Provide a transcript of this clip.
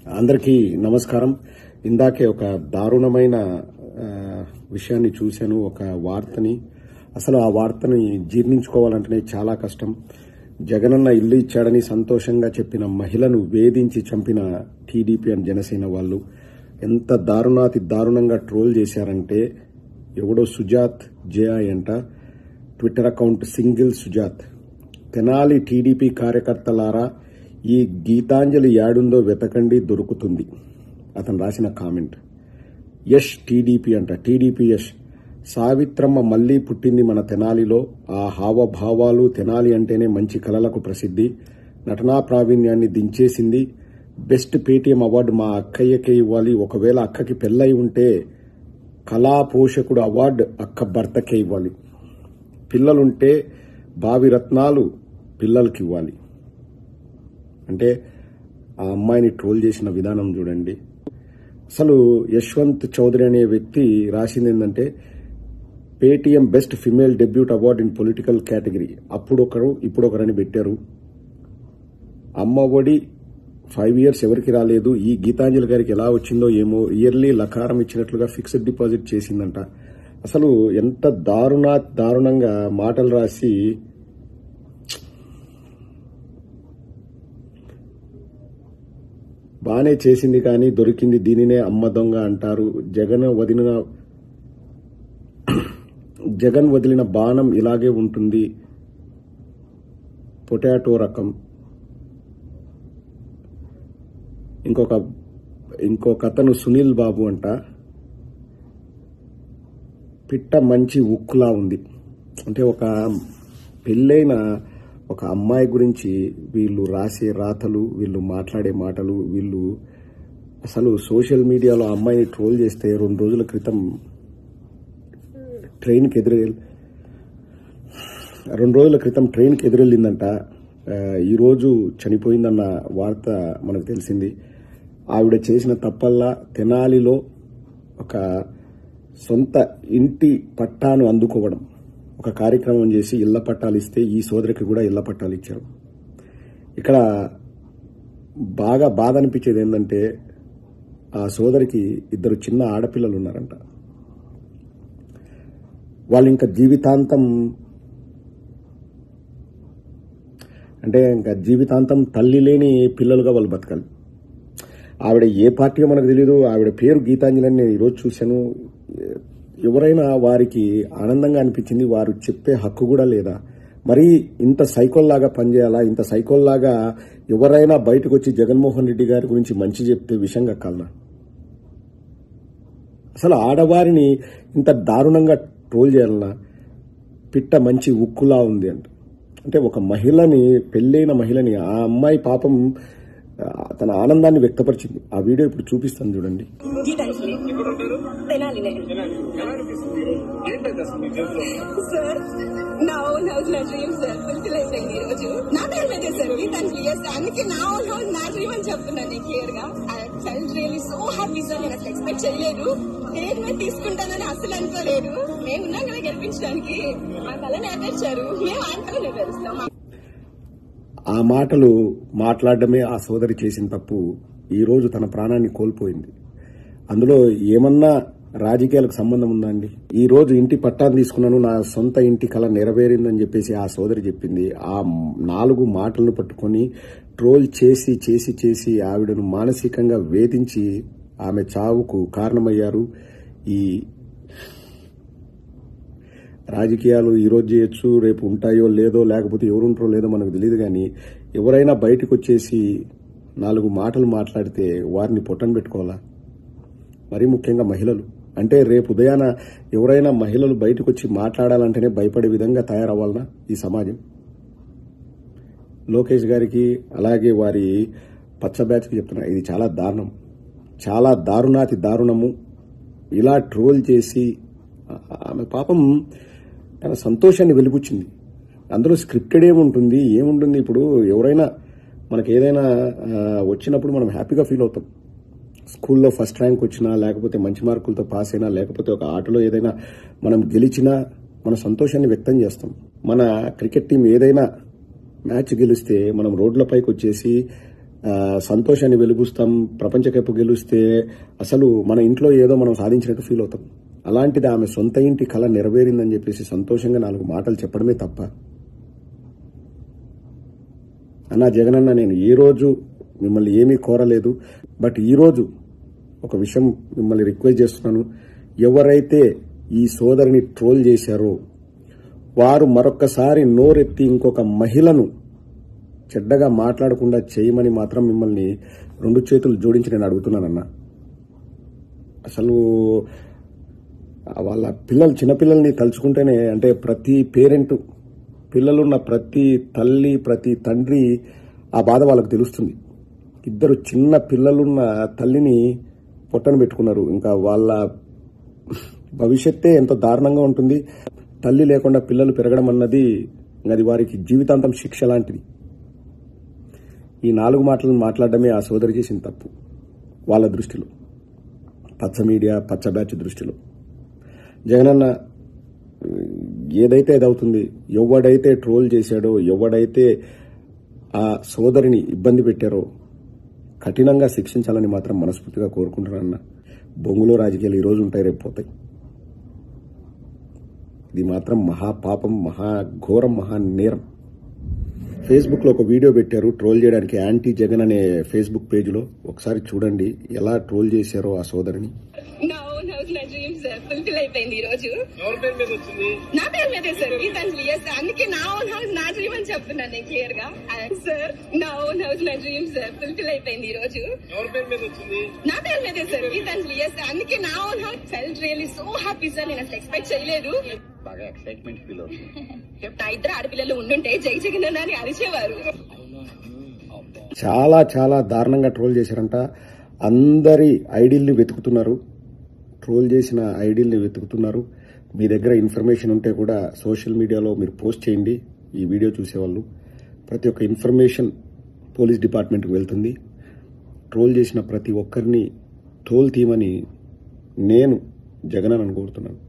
అందరికీ నమస్కారం ఇందాకే ఒక దారుణమైన ఆ, విషయాన్ని చూశాను ఒక వార్తని అసలు ఆ వార్తని జీర్ణించుకోవాలంటేనే చాలా కష్టం జగనన్న ఇల్లు ఇచ్చాడని సంతోషంగా చెప్పిన మహిళను వేధించి చంపిన టీడీపీ అండ్ జనసేన వాళ్ళు ఎంత దారుణాతి దారుణంగా ట్రోల్ చేశారంటే ఎవడో సుజాత్ జేఐ అంట Twitter account single Sujath Tenali TDP కార్యకర్తలారా ఈ గీతాంజలి యాడుందో వెతకండి దొరుకుతుంది అతను రాసిన కామెంట్ యష్ టీడీపీ అంట టీడీపీ యష్ సావిత్రమ్మ మళ్లీ పుట్టింది మన తెనాలిలో ఆ హావభావాలు తెనాలి అంటేనే మంచి కళలకు ప్రసిద్ధి నటనా ప్రావీణ్యాన్ని దించేసింది బెస్ట్ పేటీఎం అవార్డు మా అక్కయ్యకే ఇవ్వాలి ఒకవేళ అక్కకి పెళ్ళై ఉంటే కళా పోషకుడు అవార్డు అక్క భర్తకే ఇవ్వాలి పిల్లలుంటే భావి రత్నాలు పిల్లలకి ఇవ్వాలి అంటే ఆ అమ్మాయిని ట్రోల్ చేసిన విధానం చూడండి అసలు యశ్వంత్ చౌదరి అనే వ్యక్తి రాసింది ఏంటంటే Paytm best female debut award in political category అప్పుడు ఒకరు ఇప్పుడు ఒకరని పెట్టారు అమ్మ ఒడి ఫైవ్ ఇయర్స్ ఎవరికి రాలేదు ఈ గీతాంజలి గారికి ఎలా వచ్చిందో ఏమో ఇయర్లీ లకారం ఇచ్చినట్లుగా ఫిక్స్డ్ డిపాజిట్ చేసిందంట అసలు ఎంత దారుణ దారుణంగా మాటలు రాసి బానే చేసింది కానీ దొరికింది దీనినే అమ్మ దొంగ అంటారు జగన్ వదిలిన జగన్ వదిలిన బాణం ఇలాగే ఉంటుంది పొటాటో రకం ఇంకొక ఇంకొక అతను సునీల్ బాబు అంట పిట్ట మంచి ఉక్కులా ఉంది అంటే ఒక పెళ్ళైన ఒక అమ్మాయి గురించి వీళ్ళు రాసే రాతలు వీళ్ళు మాట్లాడే మాటలు వీళ్ళు అసలు సోషల్ మీడియాలో ఆ అమ్మాయిని ట్రోల్ చేస్తే రెండు రోజుల క్రితం ట్రైన్కి ఎదురు రెండు రోజుల క్రితం ట్రైన్కి ఎదురెళ్ళిందంట ఆ, ఈరోజు చనిపోయిందన్న వార్త మనకు తెలిసింది ఆవిడ చేసిన తప్పల్లా తెనాలిలో ఒక సొంత ఇంటి పట్టాను అందుకోవడం ఒక కార్యక్రమం చేసి ఇళ్ల పట్టాలు ఇస్తే ఈ సోదరికి కూడా ఇళ్ల పట్టాలు ఇచ్చారు ఇక్కడ బాగా బాధ అనిపించేది ఏంటంటే ఆ సోదరికి ఇద్దరు చిన్న ఆడపిల్లలు ఉన్నారంట వాళ్ళు ఇంకా జీవితాంతం అంటే ఇంకా జీవితాంతం తల్లి లేని పిల్లలుగా వాళ్ళు బతకాలి ఆవిడ ఏ పార్టీయో మనకు తెలియదు ఆవిడ పేరు గీతాంజలి అని నేను ఈరోజు చూశాను ఎవరైనా వారికి ఆనందంగా అనిపించింది వారు చెప్పే హక్కు కూడా లేదా మరి ఇంత సైకోల్లాగా పనిచేయాలా ఇంత సైకోల్లాగా ఎవరైనా బయటకు వచ్చి జగన్మోహన్ రెడ్డి గారి గురించి మంచి చెప్తే విషం కక్కాలనా అసలు ఆడవారిని ఇంత దారుణంగా ట్రోల్ చేయాలన్నా పిట్ట మంచి ఉక్కులా ఉంది అంట అంటే ఒక మహిళని పెళ్ళైన మహిళని ఆ అమ్మాయి పాపం ఆ, తన ఆనందాన్ని వ్యక్తపరిచింది ఆ వీడియో ఇప్పుడు చూపిస్తాను చూడండి గీతాంజలి తెనాలినే సార్ నా ఓన్ హౌస్ నా డ్రీమ్ సార్ ఫుల్ఫిల్ అయిపోయింది ఈ రోజు నా పేరు మీద చేశారు గీతాంజలి ఎస్ అందుకే నా ఓన్ హౌస్ నా డ్రీమ్ అని చెప్తున్నాను నేను క్లియర్ గా I fell really so happy sir నేను అసలు ఎక్స్పెక్ట్ చేయలేదు పేరు మీద తీసుకుంటానని అసలు అనుకోలేదు మేము ఉన్నాం కదా గెలిపించడానికి మా కళ నెరవేర్చారు మేము ఆయనతో నెరవేరుస్తాం ఆ మాటలు మాట్లాడడమే ఆ సోదరి చేసిన తప్పు ఈ రోజు తన ప్రాణాన్ని కోల్పోయింది అందులో ఏమన్నా రాజకీయాలకు సంబంధం ఉందా అండి ఈ రోజు ఇంటి పట్టాన్ని తీసుకున్నాను నా సొంత ఇంటి కళ నెరవేరిందని చెప్పేసి ఆ సోదరి చెప్పింది ఆ నాలుగు మాటలను పట్టుకొని ట్రోల్ చేసి చేసి చేసి ఆవిడను మానసికంగా వేధించి ఆమె చావుకు కారణమయ్యారు ఈ రాజకీయాలు ఈ రోజు చేయొచ్చు రేపు ఉంటాయో లేదో లేకపోతే ఎవరు ఉంటారో లేదో మనకు తెలియదు కానీ ఎవరైనా బయటకు వచ్చేసి నాలుగు మాటలు మాట్లాడితే వారిని పొట్టన పెట్టుకోవాలా మరీ ముఖ్యంగా మహిళలు అంటే రేపు ఉదయాన ఎవరైనా మహిళలు బయటకు వచ్చి మాట్లాడాలంటేనే భయపడే విధంగా తయారవ్వాలనా ఈ సమాజం లోకేష్ గారికి అలాగే వారి పచ్చ బ్యాచ్కి చెప్తున్నా ఇది చాలా దారుణం చాలా దారుణాతి దారుణము ఇలా ట్రోల్ చేసి ఆ- ఆమె పాపం తన సంతోషాన్ని వెలిపుచ్చింది అందులో స్క్రిప్టెడ్ ఏముంటుంది ఏముంటుంది ఇప్పుడు ఎవరైనా మనకి ఏదైనా ఆ, వచ్చినప్పుడు మనం హ్యాపీగా ఫీల్ అవుతాం స్కూల్లో ఫస్ట్ ర్యాంక్ వచ్చినా లేకపోతే మంచి మార్కులతో పాస్ అయినా లేకపోతే ఒక ఆటలో ఏదైనా మనం గెలిచినా మన సంతోషాన్ని వ్యక్తం చేస్తాం మన క్రికెట్ టీం ఏదైనా మ్యాచ్ గెలిస్తే మనం రోడ్లపైకి వచ్చేసి ఆ, సంతోషాన్ని వెలుగుస్తాం ప్రపంచ కప్ గెలిస్తే అసలు మన ఇంట్లో ఏదో మనం సాధించినట్టు ఫీల్ అవుతాం అలాంటిది ఆమె సొంత ఇంటి కళ నెరవేరిందని చెప్పేసి సంతోషంగా నాలుగు మాటలు చెప్పడమే తప్ప అన్న జగనన్న నేను ఏ రోజు మిమ్మల్ని ఏమీ కోరలేదు బట్ ఈ రోజు ఒక విషయం మిమ్మల్ని రిక్వెస్ట్ చేస్తున్నాను ఎవరైతే ఈ సోదరిని ట్రోల్ చేశారో వారు మరొక్కసారి నోరెత్తి ఇంకొక మహిళను చెడ్డగా మాట్లాడకుండా చేయమని మాత్రం మిమ్మల్ని రెండు చేతులు జోడించి నేను అడుగుతున్నానన్నా అసలు వాళ్ళ పిల్లలు చిన్నపిల్లల్ని తలుచుకుంటేనే అంటే ప్రతి పేరెంట్ పిల్లలున్న ప్రతి తల్లి ప్రతి తండ్రి ఆ బాధ వాళ్ళకి తెలుస్తుంది ఇద్దరు చిన్న పిల్లలున్న తల్లిని పొట్టన పెట్టుకున్నారు ఇంకా వాళ్ళ భవిష్యత్తే ఎంత దారుణంగా ఉంటుంది తల్లి లేకుండా పిల్లలు పెరగడం అన్నది అది వారికి జీవితాంతం శిక్ష లాంటిది ఈ నాలుగు మాటలను మాట్లాడడమే ఆ సోదరి చేసిన తప్పు వాళ్ళ దృష్టిలో పచ్చ మీడియా పచ్చ బ్యాచ్ దృష్టిలో జగనన్న ఏదైతే అదవుతుంది ఎవడైతే ట్రోల్ చేశాడో ఎవడైతే ఆ సోదరిని ఇబ్బంది పెట్టారో కఠినంగా శిక్షించాలని మాత్రం మనస్ఫూర్తిగా కోరుకుంటున్నానన్న బొంగులో రాజకీయాలు ఈ రోజు ఉంటాయి రేపు పోతాయి ఇది మాత్రం మహాపాపం మహా ఘోరం మహా నేరం ఫేస్బుక్ లో ఒక వీడియో పెట్టారు ట్రోల్ చేయడానికి యాంటీ జగన్ అనే ఫేస్బుక్ పేజ్ లో ఒకసారి చూడండి ఎలా ట్రోల్ చేశారో ఆ సోదరిని నా ఓన్ హౌస్ నా డ్రీమ్ సార్ ఫుల్ఫిల్ అయిపోయింది ఈ రోజు ఎవరి పేరు మీద వచ్చింది నా పేరు మీదే సార్ రీసెంట్లీ ఎస్ అందుకే నా ఓన్ హౌస్ నా డ్రీమ్ అని చెప్తున్నాను నేను క్లియర్ గా సార్ నా ఓన్ హౌస్ నా డ్రీమ్ సార్ ఫుల్ఫిల్ అయిపోయింది ఈ రోజు ఎవరి పేరు మీద వచ్చింది నా పేరు మీదే సార్ రీసెంట్లీ ఎస్ అందుకే నా own house felt really so happy sir నేను అసలు ఎక్స్పెక్ట్ చేయలేదు బాగా ఎక్సైట్మెంట్ ఫీల్ అవుతుంది నా ఇద్దరు ఆడపిల్లలు ఉండుంటే జై జగన్ అని అరిచేవారు చాలా చాలా దారుణంగా ట్రోల్ చేశారంట అందరి ఐడీల్ని వెతుకుతున్నారు ట్రోల్ చేసిన ఐడీల్ని వెతుకుతున్నారు మీ దగ్గర ఇన్ఫర్మేషన్ ఉంటే కూడా సోషల్ మీడియాలో మీరు పోస్ట్ చేయండి ఈ వీడియో చూసేవాళ్ళు ప్రతి ఒక్క ఇన్ఫర్మేషన్ పోలీస్ డిపార్ట్మెంట్కి వెళ్తుంది ట్రోల్ చేసిన ప్రతి ఒక్కరిని ట్రోల్ తీయమని నేను జగన్ అని కోరుతున్నాను